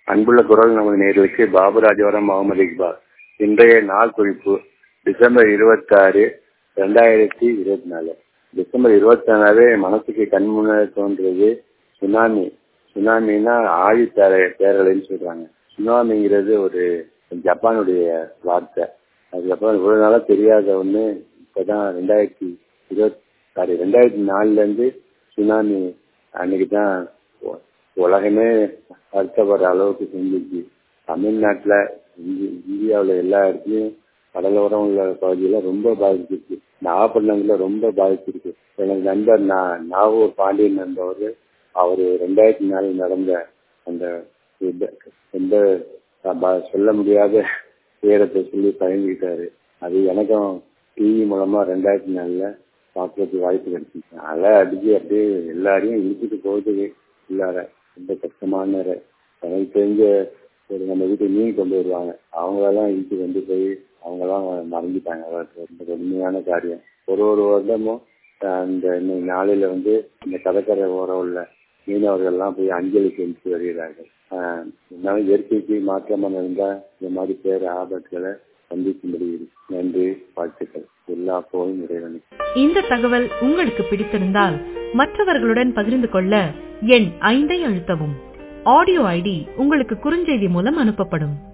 அன்புள்ள குரல் நமது நேர்களுக்கு பாபுராஜவரம் முகமது இக்பால் இன்றைய நாள் குறிப்பு டிசம்பர் இருபத்தாறு ரெண்டாயிரத்தி இருபத்தி நாலு டிசம்பர் இருபத்தி நாலாவே மனசுக்கு கண் முன்னாடி தோன்றது சுனாமி சுனாமின்னா ஆழி பேர பேரலைன்னு சொல்றாங்க சுனாமிங்கிறது ஒரு ஜப்பானுடைய வார்த்தை அதுக்கப்புறம் இவ்வளவு நாளா தெரியாத ஒண்ணு இப்பதான் ரெண்டாயிரத்தி இருபத்தி சாரி ரெண்டாயிரத்தி நாலுல இருந்து சுனாமி அன்னைக்கு தான் உலகமே வருத்தப்படுற அளவுக்கு செஞ்சிச்சு தமிழ்நாட்டுல இந்தியாவுல எல்லா இடத்துலயும் கடலோரம் உள்ள பகுதியில ரொம்ப பாதிச்சிருக்கு நாகப்பட்டினத்துல ரொம்ப பாதிச்சிருக்கு எனக்கு நண்பர் நான் நாகூர் பாண்டியன் என்பவர் அவரு ரெண்டாயிரத்தி நாலு நடந்த அந்த எந்த சொல்ல முடியாத துயரத்தை சொல்லி பயந்துக்கிட்டாரு அது எனக்கும் டிவி மூலமா ரெண்டாயிரத்தி நாலுல பார்க்கறதுக்கு வாய்ப்பு கிடைச்சிச்சு அலை அடிச்சு அப்படியே எல்லாரையும் இழுத்துட்டு போகுது உள்ளார ரொம்ப கஷ்டமான எனக்கு தெரிஞ்ச ஒரு நம்ம வீட்டுக்கு மீன் கொண்டு வருவாங்க அவங்களெல்லாம் இழுத்து கொண்டு போய் அவங்கெல்லாம் மறந்துட்டாங்க ரொம்ப கொடுமையான காரியம் ஒரு ஒரு வருடமும் அந்த நாளையில வந்து இந்த கடற்கரை ஓரம் உள்ள மீனவர்கள்லாம் போய் அஞ்சலி செலுத்தி வருகிறார்கள் இருந்தாலும் இயற்கைக்கு மாற்றமாக இருந்தால் இந்த மாதிரி பேர் ஆபத்துகளை சந்திக்கும்படி நன்றி வாழ்த்துக்கள் எல்லா போயும் இறைவனுக்கு இந்த தகவல் உங்களுக்கு பிடித்திருந்தால் மற்றவர்களுடன் பகிர்ந்து கொள்ள எண் ஐந்தை அழுத்தவும் ஆடியோ ஐடி உங்களுக்கு குறுஞ்செய்தி மூலம் அனுப்பப்படும்